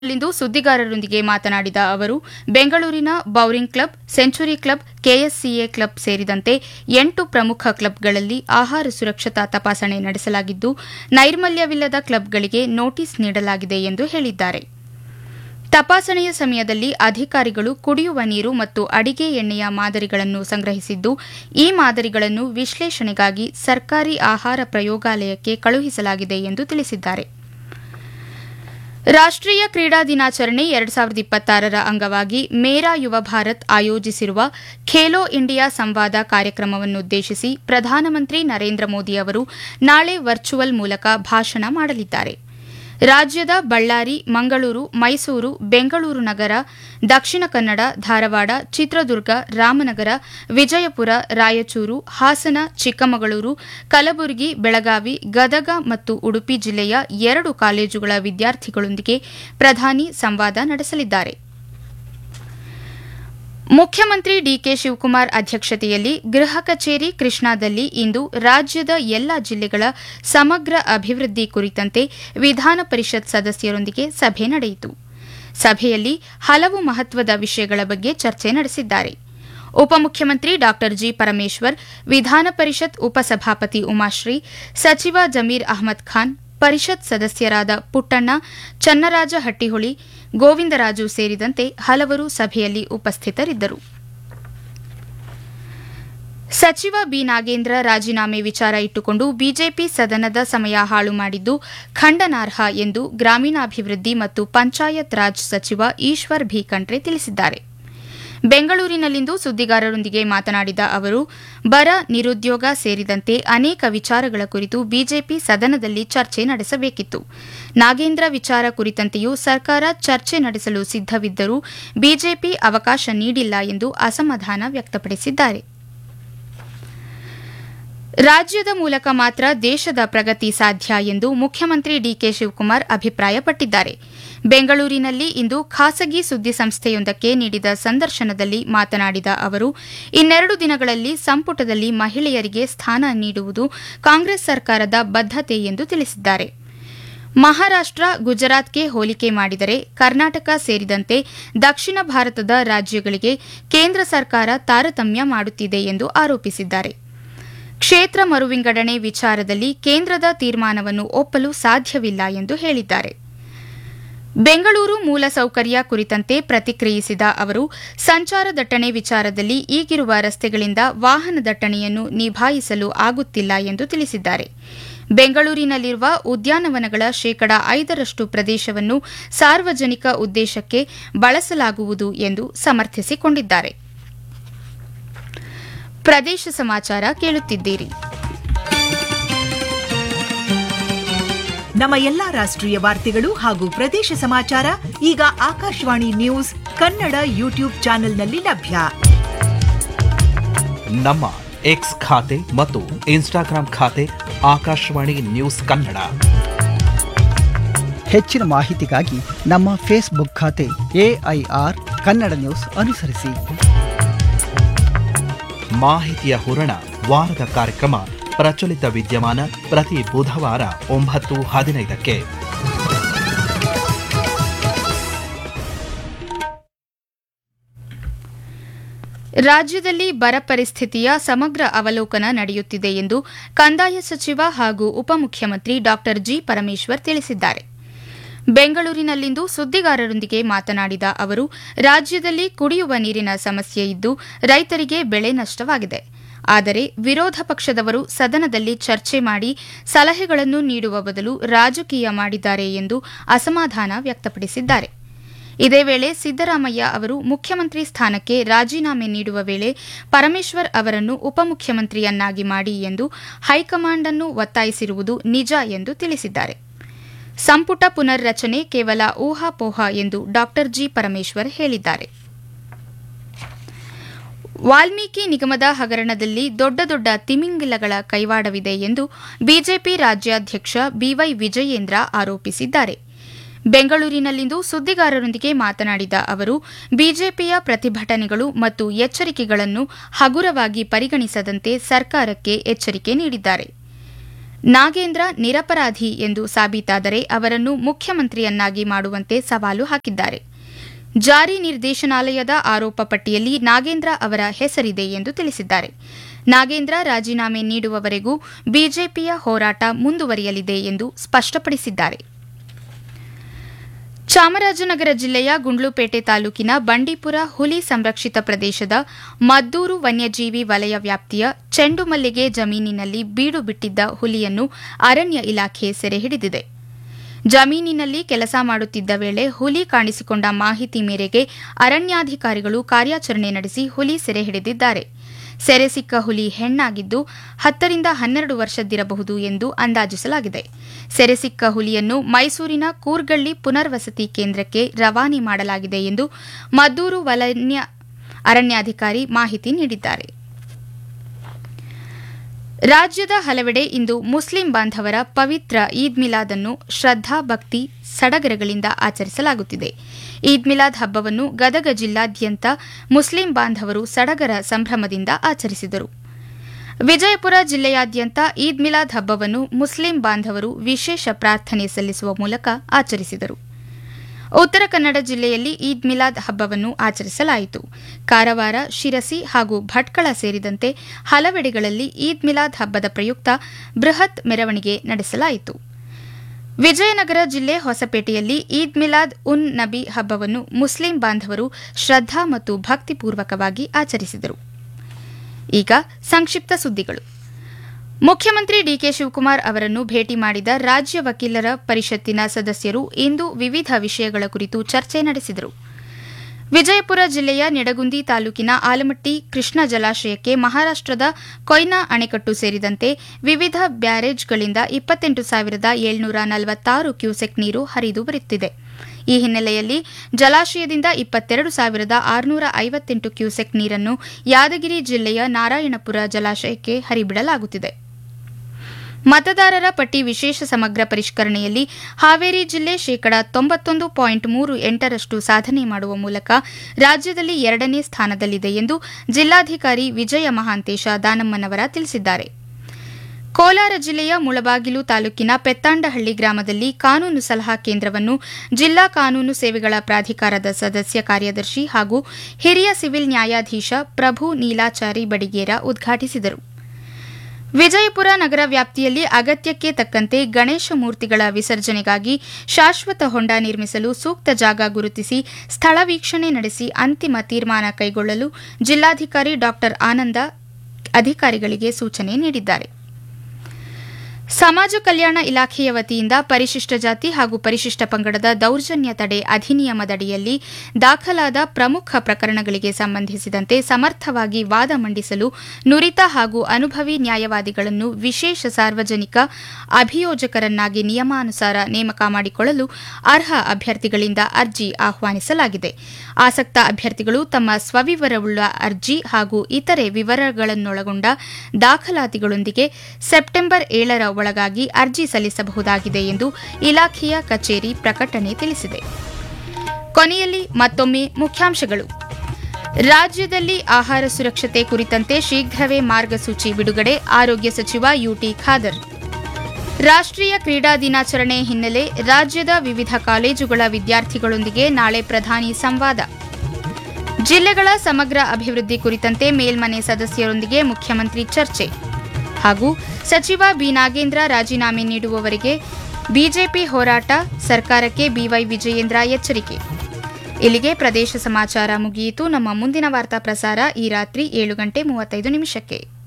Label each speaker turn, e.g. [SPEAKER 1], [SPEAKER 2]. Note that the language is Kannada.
[SPEAKER 1] ಲಿಂದು ಸುದ್ದಿಗಾರರೊಂದಿಗೆ ಮಾತನಾಡಿದ ಅವರು ಬೆಂಗಳೂರಿನ Bowring club century club KSCA club ಸೇರಿದಂತೆ ಎಂಟು ಪ್ರಮುಖ ಕ್ಲಬ್ಗಳಲ್ಲಿ ಆಹಾರ ಸುರಕ್ಷತಾ ತಪಾಸಣೆ ನಡೆಸಲಾಗಿದ್ದು ನೈರ್ಮಲ್ಯವಿಲ್ಲದ ಕ್ಲಬ್ಗಳಿಗೆ ನೋಟಿಸ್ ನೀಡಲಾಗಿದೆ ಎಂದು ಹೇಳಿದ್ದಾರೆ ತಪಾಸಣೆಯ ಸಮಯದಲ್ಲಿ ಅಧಿಕಾರಿಗಳು ಕುಡಿಯುವ ನೀರು ಮತ್ತು ಅಡಿಗೆ ಎಣ್ಣೆಯ ಮಾದರಿಗಳನ್ನು ಸಂಗ್ರಹಿಸಿದ್ದು ಈ ಮಾದರಿಗಳನ್ನು ವಿಶ್ಲೇಷಣೆಗಾಗಿ ಸರ್ಕಾರಿ ಆಹಾರ ಪ್ರಯೋಗಾಲಯಕ್ಕೆ ಕಳುಹಿಸಲಾಗಿದೆ ಎಂದು ತಿಳಿಸಿದ್ದಾರೆ ರಾಷ್ಟೀಯ ಕ್ರೀಡಾ ದಿನಾಚರಣೆ ಎರಡು ಸಾವಿರದ ಇಪ್ಪತ್ತಾರರ ಅಂಗವಾಗಿ ಮೇರಾ ಯುವ ಭಾರತ್ ಆಯೋಜಿಸಿರುವ ಖೇಲೋ ಇಂಡಿಯಾ ಸಂವಾದ ಕಾರ್ಯಕ್ರಮವನ್ನುದ್ದೇಶಿಸಿ ಪ್ರಧಾನಮಂತ್ರಿ ನರೇಂದ್ರ ಮೋದಿ ಅವರು ನಾಳೆ ವರ್ಚುವಲ್ ಮೂಲಕ ಭಾಷಣ ಮಾಡಲಿದ್ದಾರೆ ರಾಜ್ಯದ ಬಳ್ಳಾರಿ ಮಂಗಳೂರು ಮೈಸೂರು ಬೆಂಗಳೂರು ನಗರ ದಕ್ಷಿಣ ಕನ್ನಡ ಧಾರವಾಡ ಚಿತ್ರದುರ್ಗ ರಾಮನಗರ ವಿಜಯಪುರ ರಾಯಚೂರು ಹಾಸನ ಚಿಕ್ಕಮಗಳೂರು ಕಲಬುರಗಿ ಬೆಳಗಾವಿ ಗದಗ ಮತ್ತು ಉಡುಪಿ ಜಿಲ್ಲೆಯ ಎರಡು ಕಾಲೇಜುಗಳ ವಿದ್ಯಾರ್ಥಿಗಳೊಂದಿಗೆ ಪ್ರಧಾನಿ ಸಂವಾದ ನಡೆಸಲಿದ್ದಾರೆ ಮುಖ್ಯಮಂತ್ರಿ ಡಿಕೆ ಶಿವಕುಮಾರ್ ಅಧ್ಯಕ್ಷತೆಯಲ್ಲಿ ಗೃಹ ಕಚೇರಿ ಕೃಷ್ಣಾದಲ್ಲಿ ಇಂದು ರಾಜ್ಯದ ಎಲ್ಲಾ ಜಿಲ್ಲೆಗಳ ಸಮಗ್ರ ಅಭಿವೃದ್ಧಿ ಕುರಿತಂತೆ ವಿಧಾನ ಪರಿಷತ್ ಸದಸ್ಯರೊಂದಿಗೆ ಸಭೆ ನಡೆಯಿತು ಸಭೆಯಲ್ಲಿ ಹಲವು ಮಹತ್ವದ ವಿಷಯಗಳ ಬಗ್ಗೆ ಚರ್ಚೆ ನಡೆಸಿದ್ದಾರೆ ಉಪಮುಖ್ಯಮಂತ್ರಿ ಡಾ ಜಿ ಪರಮೇಶ್ವರ್ ವಿಧಾನ ಪರಿಷತ್ ಉಪಸಭಾಪತಿ ಉಮಾಶ್ರೀ ಸಚಿವ ಜಮೀರ್ ಅಹಮದ್ ಖಾನ್ ಪರಿಷತ್ ಸದಸ್ಯರಾದ ಪುಟ್ಟಣ್ಣ ಚನ್ನರಾಜ ಹಟ್ಟಿಹೊಳಿ ಗೋವಿಂದರಾಜು ಸೇರಿದಂತೆ ಹಲವರು ಸಭೆಯಲ್ಲಿ ಉಪಸ್ಥಿತರಿದ್ದರು ಸಚಿವ ಬಿ ನಾಗೇಂದ್ರ ರಾಜೀನಾಮೆ ವಿಚಾರ ಇಟ್ಟುಕೊಂಡು ಬಿಜೆಪಿ ಸದನದ ಸಮಯ ಹಾಳು ಮಾಡಿದ್ದು ಖಂಡನಾರ್ಹ ಎಂದು ಗ್ರಾಮೀಣಾಭಿವೃದ್ಧಿ ಮತ್ತು ಪಂಚಾಯತ್ ರಾಜ್ ಸಚಿವ ಈಶ್ವರ್ ಭಿ ಖಂಡ್ರೆ ತಿಳಿಸಿದ್ದಾರೆ ಬೆಂಗಳೂರಿನಲ್ಲಿಂದು ಸುದ್ದಿಗಾರರೊಂದಿಗೆ ಮಾತನಾಡಿದ ಅವರು ಬರ ನಿರುದ್ಯೋಗ ಸೇರಿದಂತೆ ಅನೇಕ ವಿಚಾರಗಳ ಕುರಿತು ಬಿಜೆಪಿ ಸದನದಲ್ಲಿ ಚರ್ಚೆ ನಡೆಸಬೇಕಿತ್ತು ನಾಗೇಂದ್ರ ವಿಚಾರ ಕುರಿತಂತೆಯೂ ಸರ್ಕಾರ ಚರ್ಚೆ ನಡೆಸಲು ಸಿದ್ದವಿದ್ದರೂ ಬಿಜೆಪಿ ಅವಕಾಶ ನೀಡಿಲ್ಲ ಎಂದು ಅಸಮಾಧಾನ ವ್ಯಕ್ತಪಡಿಸಿದ್ದಾರೆ ರಾಜ್ಯದ ಮೂಲಕ ಮಾತ್ರ ದೇಶದ ಪ್ರಗತಿ ಸಾಧ್ಯ ಎಂದು ಮುಖ್ಯಮಂತ್ರಿ ಡಿಕೆ ಶಿವಕುಮಾರ್ ಅಭಿಪ್ರಾಯಪಟ್ಟಿದ್ದಾರೆ ಬೆಂಗಳೂರಿನಲ್ಲಿ ಇಂದು ಖಾಸಗಿ ಸುದ್ದಿ ಸಂಸ್ಥೆಯೊಂದಕ್ಕೆ ನೀಡಿದ ಸಂದರ್ಶನದಲ್ಲಿ ಮಾತನಾಡಿದ ಅವರು ಇನ್ನೆರಡು ದಿನಗಳಲ್ಲಿ ಸಂಪುಟದಲ್ಲಿ ಮಹಿಳೆಯರಿಗೆ ಸ್ಥಾನ ನೀಡುವುದು ಕಾಂಗ್ರೆಸ್ ಸರ್ಕಾರದ ಬದ್ದತೆ ಎಂದು ತಿಳಿಸಿದ್ದಾರೆ ಮಹಾರಾಷ್ಟ ಗುಜರಾತ್ಗೆ ಹೋಲಿಕೆ ಮಾಡಿದರೆ ಕರ್ನಾಟಕ ಸೇರಿದಂತೆ ದಕ್ಷಿಣ ಭಾರತದ ರಾಜ್ಯಗಳಿಗೆ ಕೇಂದ್ರ ಸರ್ಕಾರ ತಾರತಮ್ಯ ಮಾಡುತ್ತಿದೆ ಎಂದು ಆರೋಪಿಸಿದ್ದಾರೆ ಕ್ಷೇತ್ರ ಮರುವಿಂಗಡಣೆ ವಿಚಾರದಲ್ಲಿ ಕೇಂದ್ರದ ತೀರ್ಮಾನವನ್ನು ಒಪ್ಪಲು ಸಾಧ್ಯವಿಲ್ಲ ಎಂದು ಹೇಳಿದ್ದಾರೆ ಬೆಂಗಳೂರು ಮೂಲಸೌಕರ್ಯ ಕುರಿತಂತೆ ಪ್ರತಿಕ್ರಿಯಿಸಿದ ಅವರು ಸಂಚಾರ ದಟ್ಟಣೆ ವಿಚಾರದಲ್ಲಿ ಈಗಿರುವ ರಸ್ತೆಗಳಿಂದ ವಾಹನ ದಟ್ಟಣೆಯನ್ನು ನಿಭಾಯಿಸಲು ಆಗುತ್ತಿಲ್ಲ ಎಂದು ತಿಳಿಸಿದ್ದಾರೆ ಬೆಂಗಳೂರಿನಲ್ಲಿರುವ ಉದ್ಯಾನವನಗಳ ಶೇಕಡ ಐದರಷ್ಟು ಪ್ರದೇಶವನ್ನು ಸಾರ್ವಜನಿಕ ಉದ್ದೇಶಕ್ಕೆ ಬಳಸಲಾಗುವುದು ಎಂದು ಸಮರ್ಥಿಸಿಕೊಂಡಿದ್ದಾರೆ ಪ್ರದೇಶ ಸಮಾಚಾರ ಕೇಳುತ್ತಿದ್ದೀರಿ
[SPEAKER 2] ನಮ್ಮ ಎಲ್ಲಾ ರಾಷ್ಟ್ರೀಯ ವಾರ್ತೆಗಳು ಹಾಗೂ ಪ್ರದೇಶ ಸಮಾಚಾರ ಈಗ ಆಕಾಶವಾಣಿ ನ್ಯೂಸ್ ಕನ್ನಡ ಯೂಟ್ಯೂಬ್ ಚಾನೆಲ್ನಲ್ಲಿ ಲಭ್ಯ
[SPEAKER 3] ನಮ್ಮ ಎಕ್ಸ್ ಖಾತೆ ಮತ್ತು ಇನ್ಸ್ಟಾಗ್ರಾಂ ಖಾತೆ ಆಕಾಶವಾಣಿ ನ್ಯೂಸ್ ಕನ್ನಡ
[SPEAKER 4] ಹೆಚ್ಚಿನ ಮಾಹಿತಿಗಾಗಿ ನಮ್ಮ ಫೇಸ್ಬುಕ್ ಖಾತೆ ಎಐಆರ್ ಕನ್ನಡ ನ್ಯೂಸ್ ಅನುಸರಿಸಿ
[SPEAKER 3] ಮಾಹಿತಿಯ ಹೂರಣ ವಾರದ ಕಾರ್ಯಕ್ರಮ ಪ್ರಚಲಿತ ವಿದ್ಯಮಾನ ಪ್ರತಿ ಬುಧವಾರ ಒಂಬತ್ತು ಹದಿನೈದಕ್ಕೆ
[SPEAKER 1] ರಾಜ್ಯದಲ್ಲಿ ಬರ ಪರಿಸ್ಥಿತಿಯ ಸಮಗ್ರ ಅವಲೋಕನ ನಡೆಯುತ್ತಿದೆ ಎಂದು ಕಂದಾಯ ಸಚಿವ ಹಾಗೂ ಉಪಮುಖ್ಯಮಂತ್ರಿ ಡಾ ಜಿ ಪರಮೇಶ್ವರ್ ತಿಳಿಸಿದ್ದಾರೆ ಬೆಂಗಳೂರಿನಲ್ಲಿಂದು ಸುದ್ದಿಗಾರರೊಂದಿಗೆ ಮಾತನಾಡಿದ ಅವರು ರಾಜ್ಯದಲ್ಲಿ ಕುಡಿಯುವ ನೀರಿನ ಸಮಸ್ಯೆ ಇದ್ದು ರೈತರಿಗೆ ಬೆಳೆ ನಷ್ಟವಾಗಿದೆ ಆದರೆ ವಿರೋಧ ಪಕ್ಷದವರು ಸದನದಲ್ಲಿ ಚರ್ಚೆ ಮಾಡಿ ಸಲಹೆಗಳನ್ನು ನೀಡುವ ಬದಲು ರಾಜಕೀಯ ಮಾಡಿದ್ದಾರೆ ಎಂದು ಅಸಮಾಧಾನ ವ್ಯಕ್ತಪಡಿಸಿದ್ದಾರೆ ಇದೇ ವೇಳೆ ಸಿದ್ದರಾಮಯ್ಯ ಅವರು ಮುಖ್ಯಮಂತ್ರಿ ಸ್ಥಾನಕ್ಕೆ ರಾಜೀನಾಮೆ ನೀಡುವ ವೇಳೆ ಪರಮೇಶ್ವರ್ ಅವರನ್ನು ಉಪಮುಖ್ಯಮಂತ್ರಿಯನ್ನಾಗಿ ಮಾಡಿ ಎಂದು ಹೈಕಮಾಂಡ್ ಅನ್ನು ಒತ್ತಾಯಿಸಿರುವುದು ನಿಜ ಎಂದು ತಿಳಿಸಿದ್ದಾರೆ ಸಂಪುಟ ಪುನರ್ ರಚನೆ ಕೇವಲ ಊಹಾಪೋಹ ಎಂದು ಡಾ ಜಿ ಪರಮೇಶ್ವರ್ ಹೇಳಿದ್ದಾರೆ ವಾಲ್ಮೀಕಿ ನಿಗಮದ ಹಗರಣದಲ್ಲಿ ದೊಡ್ಡ ದೊಡ್ಡ ತಿಮಿಂಗಿಲಗಳ ಕೈವಾಡವಿದೆ ಎಂದು ಬಿಜೆಪಿ ರಾಜ್ಯಾಧ್ಯಕ್ಷ ಬಿವೈ ವಿಜಯೇಂದ್ರ ಆರೋಪಿಸಿದ್ದಾರೆ ಬೆಂಗಳೂರಿನಲ್ಲಿಂದು ಸುದ್ದಿಗಾರರೊಂದಿಗೆ ಮಾತನಾಡಿದ ಅವರು ಬಿಜೆಪಿಯ ಪ್ರತಿಭಟನೆಗಳು ಮತ್ತು ಎಚ್ಚರಿಕೆಗಳನ್ನು ಹಗುರವಾಗಿ ಪರಿಗಣಿಸದಂತೆ ಸರ್ಕಾರಕ್ಕೆ ಎಚ್ಚರಿಕೆ ನೀಡಿದ್ದಾರೆ ನಾಗೇಂದ್ರ ನಿರಪರಾಧಿ ಎಂದು ಸಾಬೀತಾದರೆ ಅವರನ್ನು ಮುಖ್ಯಮಂತ್ರಿಯನ್ನಾಗಿ ಮಾಡುವಂತೆ ಸವಾಲು ಹಾಕಿದ್ದಾರೆ ಜಾರಿ ನಿರ್ದೇಶನಾಲಯದ ಆರೋಪ ಪಟ್ಟಿಯಲ್ಲಿ ನಾಗೇಂದ್ರ ಅವರ ಹೆಸರಿದೆ ಎಂದು ತಿಳಿಸಿದ್ದಾರೆ ನಾಗೇಂದ್ರ ರಾಜೀನಾಮೆ ನೀಡುವವರೆಗೂ ಬಿಜೆಪಿಯ ಹೋರಾಟ ಮುಂದುವರಿಯಲಿದೆ ಎಂದು ಸ್ಪಷ್ಟಪಡಿಸಿದ್ದಾರೆ ಚಾಮರಾಜನಗರ ಜಿಲ್ಲೆಯ ಗುಂಡ್ಲುಪೇಟೆ ತಾಲೂಕಿನ ಬಂಡೀಪುರ ಹುಲಿ ಸಂರಕ್ಷಿತ ಪ್ರದೇಶದ ಮದ್ದೂರು ವನ್ಯಜೀವಿ ವಲಯ ವ್ಯಾಪ್ತಿಯ ಚೆಂಡು ಮಲ್ಲಿಗೆ ಜಮೀನಿನಲ್ಲಿ ಬೀಡು ಬಿಟ್ಟಿದ್ದ ಹುಲಿಯನ್ನು ಅರಣ್ಯ ಇಲಾಖೆ ಸೆರೆ ಹಿಡಿದಿದೆ ಜಮೀನಿನಲ್ಲಿ ಕೆಲಸ ಮಾಡುತ್ತಿದ್ದ ವೇಳೆ ಹುಲಿ ಕಾಣಿಸಿಕೊಂಡ ಮಾಹಿತಿ ಮೇರೆಗೆ ಅರಣ್ಯಾಧಿಕಾರಿಗಳು ಕಾರ್ಯಾಚರಣೆ ನಡೆಸಿ ಹುಲಿ ಸೆರೆ ಹಿಡಿದಿದ್ದಾರೆ ಸೆರೆ ಸಿಕ್ಕ ಹುಲಿ ಹೆಣ್ಣಾಗಿದ್ದು ಹತ್ತರಿಂದ ಹನ್ನೆರಡು ವರ್ಷದ್ದಿರಬಹುದು ಎಂದು ಅಂದಾಜಿಸಲಾಗಿದೆ ಸೆರೆ ಸಿಕ್ಕ ಹುಲಿಯನ್ನು ಮೈಸೂರಿನ ಕೂರ್ಗಳ್ಳಿ ಪುನರ್ವಸತಿ ಕೇಂದ್ರಕ್ಕೆ ರವಾನೆ ಮಾಡಲಾಗಿದೆ ಎಂದು ಮದ್ದೂರು ವಲಯ ಅರಣ್ಯಾಧಿಕಾರಿ ಮಾಹಿತಿ ನೀಡಿದ್ದಾರೆ ರಾಜ್ಯದ ಹಲವೆಡೆ ಇಂದು ಮುಸ್ಲಿಂ ಬಾಂಧವರ ಪವಿತ್ರ ಈದ್ ಮಿಲಾದ್ ಅನ್ನು ಶ್ರದ್ದಾ ಭಕ್ತಿ ಸಡಗರಗಳಿಂದ ಆಚರಿಸಲಾಗುತ್ತಿದೆ ಈದ್ ಮಿಲಾದ್ ಹಬ್ಬವನ್ನು ಗದಗ ಜಿಲ್ಲಾದ್ಯಂತ ಮುಸ್ಲಿಂ ಬಾಂಧವರು ಸಡಗರ ಸಂಭ್ರಮದಿಂದ ಆಚರಿಸಿದರು ವಿಜಯಪುರ ಜಿಲ್ಲೆಯಾದ್ಯಂತ ಈದ್ ಮಿಲಾದ್ ಹಬ್ಬವನ್ನು ಮುಸ್ಲಿಂ ಬಾಂಧವರು ವಿಶೇಷ ಪ್ರಾರ್ಥನೆ ಸಲ್ಲಿಸುವ ಮೂಲಕ ಆಚರಿಸಿದರು ಉತ್ತರ ಕನ್ನಡ ಜಿಲ್ಲೆಯಲ್ಲಿ ಈದ್ ಮಿಲಾದ್ ಹಬ್ಬವನ್ನು ಆಚರಿಸಲಾಯಿತು ಕಾರವಾರ ಶಿರಸಿ ಹಾಗೂ ಭಟ್ಕಳ ಸೇರಿದಂತೆ ಹಲವೆಡೆಗಳಲ್ಲಿ ಈದ್ ಮಿಲಾದ್ ಹಬ್ಬದ ಪ್ರಯುಕ್ತ ಬೃಹತ್ ಮೆರವಣಿಗೆ ನಡೆಸಲಾಯಿತು ವಿಜಯನಗರ ಜಿಲ್ಲೆ ಹೊಸಪೇಟೆಯಲ್ಲಿ ಈದ್ ಮಿಲಾದ್ ಉನ್ ನಬಿ ಹಬ್ಬವನ್ನು ಮುಸ್ಲಿಂ ಬಾಂಧವರು ಶ್ರದ್ದಾ ಮತ್ತು ಭಕ್ತಿಪೂರ್ವಕವಾಗಿ ಆಚರಿಸಿದರು ಈಗ ಸಂಕ್ಷಿಪ್ತ ಸುದ್ದಿಗಳು ಮುಖ್ಯಮಂತ್ರಿ ಡಿಕೆ ಶಿವಕುಮಾರ್ ಅವರನ್ನು ಭೇಟಿ ಮಾಡಿದ ರಾಜ್ಯ ವಕೀಲರ ಪರಿಷತ್ತಿನ ಸದಸ್ಯರು ಇಂದು ವಿವಿಧ ವಿಷಯಗಳ ಕುರಿತು ಚರ್ಚೆ ನಡೆಸಿದರು ವಿಜಯಪುರ ಜಿಲ್ಲೆಯ ನಿಡಗುಂದಿ ತಾಲೂಕಿನ ಆಲಮಟ್ಟಿ ಕೃಷ್ಣ ಜಲಾಶಯಕ್ಕೆ ಮಹಾರಾಷ್ಟದ ಕೊಯ್ನಾ ಅಣೆಕಟ್ಟು ಸೇರಿದಂತೆ ವಿವಿಧ ಬ್ಯಾರೇಜ್ಗಳಿಂದ ಇಪ್ಪತ್ತೆಂಟು ಸಾವಿರದ ಏಳ್ನೂರ ನಲವತ್ತಾರು ಕ್ಯೂಸೆಕ್ ನೀರು ಹರಿದು ಬರುತ್ತಿದೆ ಈ ಹಿನ್ನೆಲೆಯಲ್ಲಿ ಜಲಾಶಯದಿಂದ ಇಪ್ಪತ್ತೆರಡು ಸಾವಿರದ ಆರುನೂರ ಐವತ್ತೆಂಟು ಕ್ಯೂಸೆಕ್ ನೀರನ್ನು ಯಾದಗಿರಿ ಜಿಲ್ಲೆಯ ನಾರಾಯಣಪುರ ಜಲಾಶಯಕ್ಕೆ ಹರಿಬಿಡಲಾಗುತ್ತಿದೆ ಮತದಾರರ ಪಟ್ಟಿ ವಿಶೇಷ ಸಮಗ್ರ ಪರಿಷ್ಕರಣೆಯಲ್ಲಿ ಹಾವೇರಿ ಜಿಲ್ಲೆ ಶೇಕಡಾ ತೊಂಬತ್ತೊಂದು ಪಾಯಿಂಟ್ ಮೂರು ಎಂಟರಷ್ಟು ಸಾಧನೆ ಮಾಡುವ ಮೂಲಕ ರಾಜ್ಯದಲ್ಲಿ ಎರಡನೇ ಸ್ಥಾನದಲ್ಲಿದೆ ಎಂದು ಜಿಲ್ಲಾಧಿಕಾರಿ ವಿಜಯ ಮಹಾಂತೇಶ ದಾನಮ್ಮನವರ ತಿಳಿಸಿದ್ದಾರೆ ಕೋಲಾರ ಜಿಲ್ಲೆಯ ಮುಳಬಾಗಿಲು ತಾಲೂಕಿನ ಪೆತ್ತಾಂಡಹಳ್ಳಿ ಗ್ರಾಮದಲ್ಲಿ ಕಾನೂನು ಸಲಹಾ ಕೇಂದ್ರವನ್ನು ಜಿಲ್ಲಾ ಕಾನೂನು ಸೇವೆಗಳ ಪ್ರಾಧಿಕಾರದ ಸದಸ್ಯ ಕಾರ್ಯದರ್ಶಿ ಹಾಗೂ ಹಿರಿಯ ಸಿವಿಲ್ ನ್ಯಾಯಾಧೀಶ ಪ್ರಭು ನೀಲಾಚಾರಿ ಬಡಿಗೇರ ಉದ್ಘಾಟಿಸಿದರು ವಿಜಯಪುರ ನಗರ ವ್ಯಾಪ್ತಿಯಲ್ಲಿ ಅಗತ್ಯಕ್ಕೆ ತಕ್ಕಂತೆ ಗಣೇಶ ಮೂರ್ತಿಗಳ ವಿಸರ್ಜನೆಗಾಗಿ ಶಾಶ್ವತ ಹೊಂಡ ನಿರ್ಮಿಸಲು ಸೂಕ್ತ ಜಾಗ ಗುರುತಿಸಿ ಸ್ಥಳ ವೀಕ್ಷಣೆ ನಡೆಸಿ ಅಂತಿಮ ತೀರ್ಮಾನ ಕೈಗೊಳ್ಳಲು ಜಿಲ್ಲಾಧಿಕಾರಿ ಡಾ ಆನಂದ ಅಧಿಕಾರಿಗಳಿಗೆ ಸೂಚನೆ ನೀಡಿದ್ದಾರೆ ಸಮಾಜ ಕಲ್ಯಾಣ ಇಲಾಖೆಯ ವತಿಯಿಂದ ಪರಿಶಿಷ್ಟ ಜಾತಿ ಹಾಗೂ ಪರಿಶಿಷ್ಟ ಪಂಗಡದ ದೌರ್ಜನ್ಯ ತಡೆ ಅಧಿನಿಯಮದಡಿಯಲ್ಲಿ ದಾಖಲಾದ ಪ್ರಮುಖ ಪ್ರಕರಣಗಳಿಗೆ ಸಂಬಂಧಿಸಿದಂತೆ ಸಮರ್ಥವಾಗಿ ವಾದ ಮಂಡಿಸಲು ನುರಿತ ಹಾಗೂ ಅನುಭವಿ ನ್ಯಾಯವಾದಿಗಳನ್ನು ವಿಶೇಷ ಸಾರ್ವಜನಿಕ ಅಭಿಯೋಜಕರನ್ನಾಗಿ ನಿಯಮಾನುಸಾರ ನೇಮಕ ಮಾಡಿಕೊಳ್ಳಲು ಅರ್ಹ ಅಭ್ಯರ್ಥಿಗಳಿಂದ ಅರ್ಜಿ ಆಹ್ವಾನಿಸಲಾಗಿದೆ ಆಸಕ್ತ ಅಭ್ಯರ್ಥಿಗಳು ತಮ್ಮ ಸ್ವವಿವರವುಳ್ಳ ಅರ್ಜಿ ಹಾಗೂ ಇತರೆ ವಿವರಗಳನ್ನೊಳಗೊಂಡ ದಾಖಲಾತಿಗಳೊಂದಿಗೆ ಸೆಪ್ಟೆಂಬರ್ ಏಳರ ಒಳಗಾಗಿ ಅರ್ಜಿ ಸಲ್ಲಿಸಬಹುದಾಗಿದೆ ಎಂದು ಇಲಾಖೆಯ ಕಚೇರಿ ಪ್ರಕಟಣೆ ತಿಳಿಸಿದೆ ಕೊನೆಯಲ್ಲಿ ಮತ್ತೊಮ್ಮೆ ಮುಖ್ಯಾಂಶಗಳು ರಾಜ್ಯದಲ್ಲಿ ಆಹಾರ ಸುರಕ್ಷತೆ ಕುರಿತಂತೆ ಶೀಘ್ರವೇ ಮಾರ್ಗಸೂಚಿ ಬಿಡುಗಡೆ ಆರೋಗ್ಯ ಸಚಿವ ಯುಟಿ ಖಾದರ್ ರಾಷ್ಟ್ರೀಯ ಕ್ರೀಡಾ ದಿನಾಚರಣೆ ಹಿನ್ನೆಲೆ ರಾಜ್ಯದ ವಿವಿಧ ಕಾಲೇಜುಗಳ ವಿದ್ಯಾರ್ಥಿಗಳೊಂದಿಗೆ ನಾಳೆ ಪ್ರಧಾನಿ ಸಂವಾದ ಜಿಲ್ಲೆಗಳ ಸಮಗ್ರ ಅಭಿವೃದ್ಧಿ ಕುರಿತಂತೆ ಮೇಲ್ಮನೆ ಸದಸ್ಯರೊಂದಿಗೆ ಮುಖ್ಯಮಂತ್ರಿ ಚರ್ಚೆ ಹಾಗೂ ಸಚಿವ ಬಿ ನಾಗೇಂದ್ರ ರಾಜೀನಾಮೆ ನೀಡುವವರೆಗೆ ಬಿಜೆಪಿ ಹೋರಾಟ ಸರ್ಕಾರಕ್ಕೆ ಬಿವೈ ವಿಜಯೇಂದ್ರ ಎಚ್ಚರಿಕೆ ಇಲ್ಲಿಗೆ ಪ್ರದೇಶ ಸಮಾಚಾರ ಮುಗಿಯಿತು ನಮ್ಮ ಮುಂದಿನ ವಾರ್ತಾ ಪ್ರಸಾರ ಈ ರಾತ್ರಿ ಏಳು ಗಂಟೆ ಮೂವತ್ತೈದು ನಿಮಿಷಕ್ಕೆ